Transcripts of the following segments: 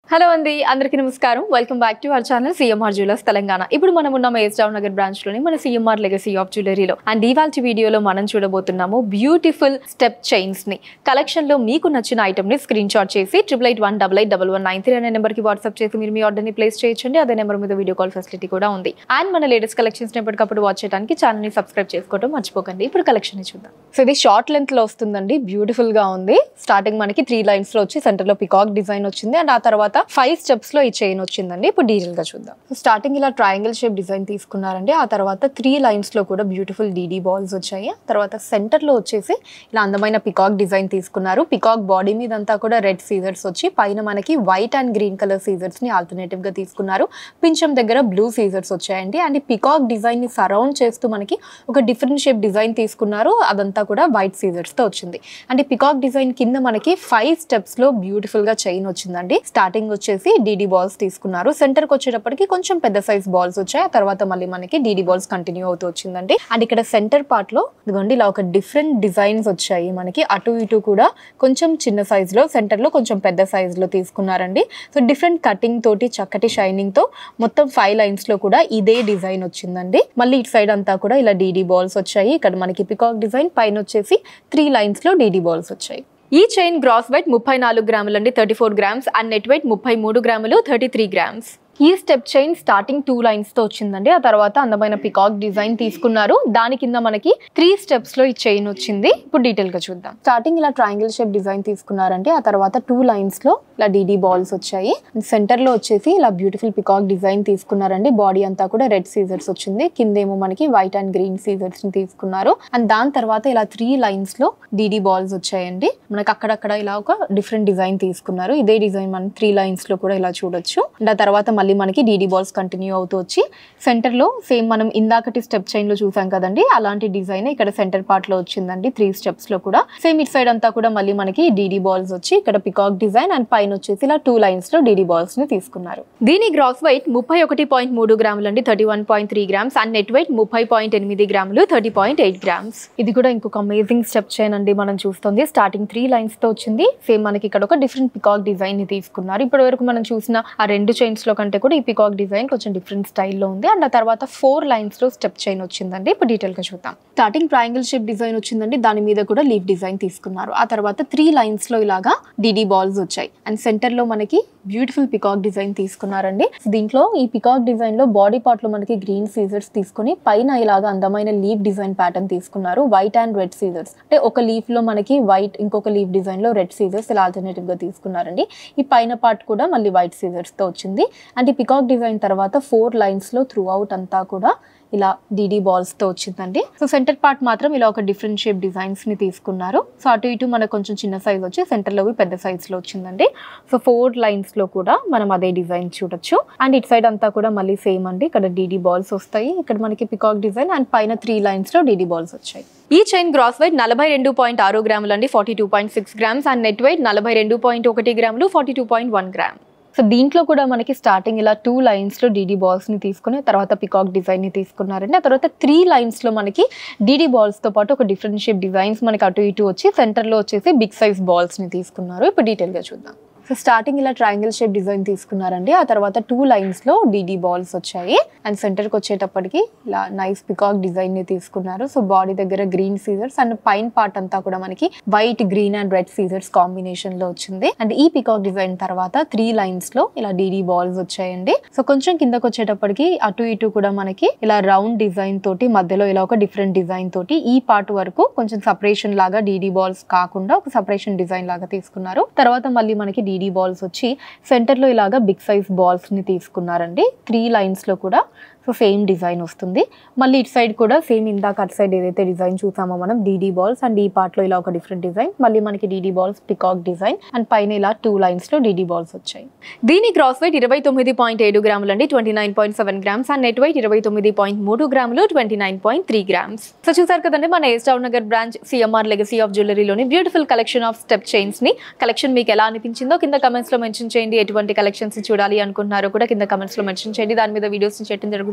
hello అండి అందరికీ నమస్కారం welcome back to our channel CMR jewellers Telangana ఇప్పుడు మనం ఉన్న మేస్డావ్ నగర్ బ్రాంచ్ లోని మన సిఎంఆర్ లెగసీ ఆఫ్ జ్యువెలరీలో అండ్ ఇవాళ వీడియోలో మనం చూడబోతున్నాము బ్యూటిఫుల్ స్టెప్ చైన్స్ ని కలెక్షన్ లో మీకు నచ్చిన ఐటమ్ ని స్క్రీన్ షాట్ చేసి triple eight one double eight double one nine three అనే నెంబర్ కి వాట్సాప్ చేసి మీరు మీ ఆర్డర్ ని ప్లేస్ చేయొచ్చండి అదే నెంబర్ మీద వీడియో కాల్ ఫెసిలిటీ కూడా ఉంది అండ్ మన లేటెస్ట్ కలెక్షన్స్ ఎప్పటికప్పుడు వాచ్ చేయడానికి ఛానల్ ని సబ్స్క్రైబ్ చేసుకోవడం మర్చిపోకండి ఇప్పుడు కలెక్షన్ ని చూద్దాం సో ఇది షార్ట్ లెంత్ లో వస్తుందండి బ్యూటిఫుల్ గా ఉంది స్టార్టింగ్ మనకి త్రీ లైన్స్ లో వచ్చి సెంటర్ లో పికాక్ డిజైన్ వచ్చింది అండ్ ఆ తర్వాత ఫైవ్ స్టెప్స్ లో ఈ చైన్ వచ్చిందండి ఇప్పుడు డీటెయిల్ గా చూద్దాం స్టార్టింగ్ ఇలా ట్రయాంగిల్ షేప్ డిజైన్ తీసుకున్నారండి ఆ తర్వాత త్రీ లైన్స్ లో కూడా బ్యూటిఫుల్ డీడీ బాల్స్ వచ్చాయి ఆ తర్వాత సెంటర్ లో వచ్చేసి ఇలా అందమైన పికాక్ డిజైన్ తీసుకున్నారు పికాక్ బాడీ మీద అంతా కూడా రెడ్ సీజర్స్ వచ్చి పైన మనకి వైట్ అండ్ గ్రీన్ కలర్ సీజర్స్ ని ఆల్టర్నేటివ్ గా తీసుకున్నారు పించం దగ్గర బ్లూ సీజర్స్ వచ్చాయండి అండ్ ఈ పికాక్ డిజైన్ ని సరౌండ్ చేస్తూ మనకి ఒక డిఫరెంట్ షేప్ డిజైన్ తీసుకున్నారు అదంతా కూడా వైట్ సీజర్స్ తో వచ్చింది అండ్ ఈ పికాక్ డిజైన్ కింద మనకి ఫైవ్ స్టెప్స్ లో బ్యూటిఫుల్ గా చైన్ వచ్చిందండి స్టార్టింగ్ వచ్చేసి డీడీ బాల్స్ తీసుకున్నారు సెంటర్ కి వచ్చేటప్పటికి కొంచెం పెద్ద సైజ్ బాల్స్ వచ్చాయి ఆ తర్వాత మళ్ళీ మనకి డీడీ బాల్స్ కంటిన్యూ అవుతూ వచ్చిందండి అండ్ ఇక్కడ సెంటర్ పార్ట్ లో ఇదిగోండి ఇలా ఒక డిఫరెంట్ డిజైన్స్ వచ్చాయి మనకి అటు ఇటు కూడా కొంచెం చిన్న సైజ్ లో సెంటర్ లో కొంచెం పెద్ద సైజ్ లో తీసుకున్నారండి సో డిఫరెంట్ కటింగ్ తోటి చక్కటి షైనింగ్ తో మొత్తం ఫైవ్ లైన్స్ లో కూడా ఇదే డిజైన్ వచ్చిందండి మళ్ళీ ఇటు సైడ్ అంతా కూడా ఇలా డీడీ బాల్స్ వచ్చాయి ఇక్కడ మనకి పికాక్ డిజైన్ పైన వచ్చేసి త్రీ లైన్స్ లో డీడీ బాల్స్ వచ్చాయి ఈ చైన్ గ్రాస్ వెయిట్ ముప్పై నాలుగు గ్రాములు అండి thirty four grams and net weight ముప్పై మూడు గ్రాములు థర్టీ త్రీ గ్రామ్స్ ఈ step chain starting two lines తో వచ్చిందండి ఆ తర్వాత అందమైన పికాక్ డిజైన్ తీసుకున్నారు దాని కింద మనకి త్రీ స్టెప్స్ లో ఈ చైన్ వచ్చింది ఇప్పుడు డీటెయిల్ గా చూద్దాం స్టార్టింగ్ ఇలా ట్రయాంగిల్ షేప్ డిజైన్ తీసుకున్నారండి ఆ తర్వాత టూ లైన్స్ లో ఇలా డీడీ బాల్స్ వచ్చాయి సెంటర్ లో వచ్చేసి ఇలా బ్యూటిఫుల్ పికాక్ డిజైన్ తీసుకున్నారండి బాడీ అంతా కూడా రెడ్ సీజర్స్ వచ్చింది కిందేమో మనకి వైట్ అండ్ గ్రీన్ సీజర్స్ ని తీసుకున్నారు అండ్ దాని తర్వాత ఇలా త్రీ లైన్స్ లో డీడీ బాల్స్ వచ్చాయండి మనకి అక్కడక్కడ ఇలా ఒక డిఫరెంట్ డిజైన్ తీసుకున్నారు ఇదే డిజైన్ మనం త్రీ లైన్స్ లో కూడా ఇలా చూడొచ్చు అండ్ ఆ తర్వాత మళ్ళీ మనకి డీడీ బాల్స్ కంటిన్యూ అవుతూ వచ్చి సెంటర్ లో సేమ్ మనం ఇందాకటి స్టెప్ చైన్ లో చూసాం కదండి అలాంటి డిజైన్ ఇక్కడ సెంటర్ పార్ట్ లో వచ్చిందండి త్రీ స్టెప్స్ లో కూడా సేమ్ ఇట్ సైడ్ అంతా కూడా మళ్ళీ మనకి డీడీ బాల్స్ వచ్చి ఇక్కడ పికాక్ డిజైన్ అండ్ పైన వచ్చేసి ఇలా టూ లైన్స్ లో డీడీ బాల్స్ ని తీసుకున్నారు దీని గ్రాస్ వెయిట్ ముప్పై ఒకటి పాయింట్ మూడు గ్రాములు అండి thirty one point three grams and net weight ముప్పై పాయింట్ ఎనిమిది గ్రాములు థర్టీ పాయింట్ ఎయిట్ గ్రామ్స్ ఇది కూడా ఇంకొక అమేజింగ్ స్టెప్ చైన్ అండి మనం చూస్తుంది స్టార్టింగ్ త్రీ లైన్స్ తో వచ్చింది సేమ్ మనకి ఇక్కడ ఒక డిఫరెంట్ పికాక్ డిజైన్ ని తీసుకున్నారు ఇప్పటి వరకు మనం చూసిన ఆ రెండు చైన్స్ లో కంటే కూడా ఈ పికాక్ డిజైన్ కొంచెం డిఫరెంట్ స్టైల్లో ఉంది అండ్ ఆ తర్వాత ఫోర్ లైన్స్ లో స్టెప్ చైన్ వచ్చిందండి ఇప్పుడు డీటెయిల్ గా చూద్దాం స్టార్టింగ్ ట్రయాంగిల్ షేప్ డిజైన్ వచ్చిందండి దాని మీద కూడా లీఫ్ డిజైన్ తీసుకున్నారు ఆ తర్వాత త్రీ లైన్స్ లో ఇలాగా డిడి బాల్స్ వచ్చాయి అండ్ సెంటర్ లో మనకి బ్యూటిఫుల్ పికాక్ డిజైన్ తీసుకున్నారండి దీంట్లో ఈ పికాక్ డిజైన్ లో బాడీ పార్ట్ లో మనకి గ్రీన్ సీజర్స్ తీసుకుని పైన ఇలాగా అందమైన లీఫ్ డిజైన్ ప్యాటర్న్ తీసుకున్నారు వైట్ అండ్ రెడ్ సీజర్స్ అంటే ఒక లీఫ్ లో మనకి వైట్ ఇంకొక లీఫ్ డిజైన్ లో రెడ్ సీజర్స్ ఇలా ఆల్టర్నేటివ్ గా తీసుకున్నారండి ఈ పైన పార్ట్ కూడా మళ్ళీ వైట్ సీజర్స్ తో వచ్చింది అండ్ ఈ పికాక్ డిజైన్ తర్వాత ఫోర్ లైన్స్ లో త్రూ అవుట్ అంతా కూడా ఇలా డీడీ బాల్స్ తో వచ్చిందండి సో సెంటర్ పార్ట్ మాత్రం ఇలా ఒక డిఫరెంట్ షేప్ డిజైన్స్ ని తీసుకున్నారు సో అటు ఇటు మనకు కొంచెం చిన్న సైజ్ వచ్చి సెంటర్ లో పెద్ద సైజ్ లో వచ్చిందండి సో ఫోర్ లైన్స్ లో కూడా మనం అదే డిజైన్ చూడొచ్చు అండ్ ఇటు సైడ్ అంతా కూడా మళ్ళీ సేమ్ అండి ఇక్కడ డీడీ బాల్స్ వస్తాయి ఇక్కడ మనకి పికాక్ డిజైన్ అండ్ పైన త్రీ లైన్స్ లో డీడీ బాల్స్ వచ్చాయి ఈ చైన్ గ్రాస్ వెయిట్ నలభై రెండు పాయింట్ ఆరు గ్రాములు అండి forty two point six grams and net weight నలభై రెండు పాయింట్ ఒకటి గ్రాములు forty two point one gram so దీంట్లో కూడా మనకి స్టార్టింగ్ ఇలా టూ లైన్స్ లో డీడీ బాల్స్ ని తీసుకుని తర్వాత పికాక్ డిజైన్ ని తీసుకున్నారండి ఆ తర్వాత త్రీ లైన్స్ లో మనకి డీడీ బాల్స్ తో పాటు ఒక డిఫరెంట్ షేప్ డిజైన్స్ మనకి అటు ఇటు వచ్చి సెంటర్ లో వచ్చేసి బిగ్ సైజ్ బాల్స్ ని తీసుకున్నారు ఇప్పుడు డీటెయిల్ గా చూద్దాం సో స్టార్టింగ్ ఇలా ట్రయాంగిల్ షేప్ డిజైన్ తీసుకున్నారండి ఆ తర్వాత టూ లైన్స్ లో డీడీ బాల్స్ వచ్చాయి అండ్ సెంటర్ కి వచ్చేటప్పటికి ఇలా నైస్ పికాక్ డిజైన్ ని తీసుకున్నారు సో బాడీ దగ్గర గ్రీన్ సీజర్స్ అండ్ పైన పార్ట్ అంతా కూడా మనకి వైట్ గ్రీన్ అండ్ రెడ్ సీజర్స్ కాంబినేషన్ లో వచ్చింది అండ్ ఈ పికాక్ డిజైన్ తర్వాత త్రీ లైన్స్ లో ఇలా డీడీ బాల్స్ వచ్చాయండి సో కొంచెం కిందకి వచ్చేటప్పటికి అటు ఇటు కూడా మనకి ఇలా రౌండ్ డిజైన్ తోటి మధ్యలో ఇలా ఒక డిఫరెంట్ డిజైన్ తోటి ఈ పార్ట్ వరకు కొంచెం సపరేషన్ లాగా డీడీ బాల్స్ కాకుండా ఒక సపరేషన్ డిజైన్ లాగా తీసుకున్నారు తర్వాత మళ్ళీ మనకి డీడీ బాల్స్ వచ్చి సెంటర్ లో ఇలాగా బిగ్ సైజ్ బాల్స్ ని తీసుకున్నారండి త్రీ లైన్స్ లో కూడా సో సేమ్ డిజైన్ వస్తుంది మళ్ళీ ఇటు సైడ్ కూడా సేమ్ ఇందాక అటు సైడ్ ఏదైతే డిజైన్ చూసామో మనం డీడీ బాల్స్ అండ్ ఈ పార్ట్ లో ఇలా ఒక డిఫరెంట్ డిజైన్ మళ్ళీ మనకి DD balls peacock design and పైన ఇలా టూ లైన్స్ లో డీడీ బాల్స్ వచ్చాయి దీని గ్రాస్ వెయిట్ ఇరవై తొమ్మిది పాయింట్ ఏడు గ్రాములు అండి twenty nine point seven grams and net weight ఇరవై తొమ్మిది పాయింట్ మూడు గ్రాములు twenty nine point three grams so చూసారు కదండి మన ఏస్టావ్ నగర్ బ్రాంచ్ సిఎంఆర్ లెగసీ ఆఫ్ జ్యువెలరీలోని beautiful collection of step chains ని కలెక్షన్ మీకు ఎలా అనిపించిందో కింద కమెంట్స్ లో మెన్షన్ చేయండి ఎటువంటి కలెక్షన్స్ చూడాలి అనుకుంటున్నారో కూడా కింద కమెంట్స్ లో మెన్షన్ చేయండి దాని మీద వీడియోస్ చేయడం జరుగుతుంది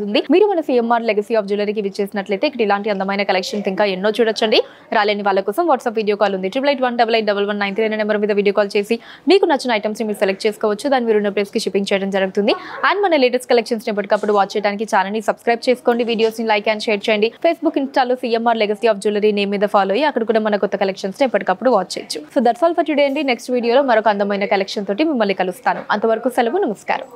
ఉంది మీరు మన సిఎంఆర్ లెగసీ ఆఫ్ జ్యువెలరీకి విచ్చేసినట్లయితే ఇక్కడ ఇలాంటి అందమైన కలెక్షన్స్ ఇంకా ఎన్నో చూడొచ్చండి రాలేని వాళ్ళ కోసం వాట్సాప్ వీడియో కాల్ ఉంది triple eight one double eight double one nine three number మీద వీడియో కాల్ చేసి మీకు నచ్చిన ఐటమ్స్ మీరు సెలెక్ట్ చేసుకోవచ్చు దాన్ని మీరు ఉన్న ప్లేస్ కి షిప్పింగ్ చేయడం జరుగుతుంది అండ్ మన లేటెస్ట్ కలెక్షన్స్ ఎప్పటికప్పుడు వాచ్ చేయడానికి ఛానల్ ని సబ్స్క్రైబ్ చేసుకోండి వీడియోస్ ని లైక్ అండ్ షేర్ చేయండి ఫేస్బుక్ ఇన్స్టాలో CMR legacy of jewellery name మీద ఫాలో అయ్యి అక్కడ కూడా మన కొత్త కలెక్షన్స్ ఎప్పటికప్పుడు వాచ్ చేయొచ్చు so that's all for today అండి నెక్స్ట్ వీడియోలో మరొక అందమైన కలెక్షన్ తోటి మిమ్మల్ని కలుస్తాను అంతవరకు సెలవు నమస్కారం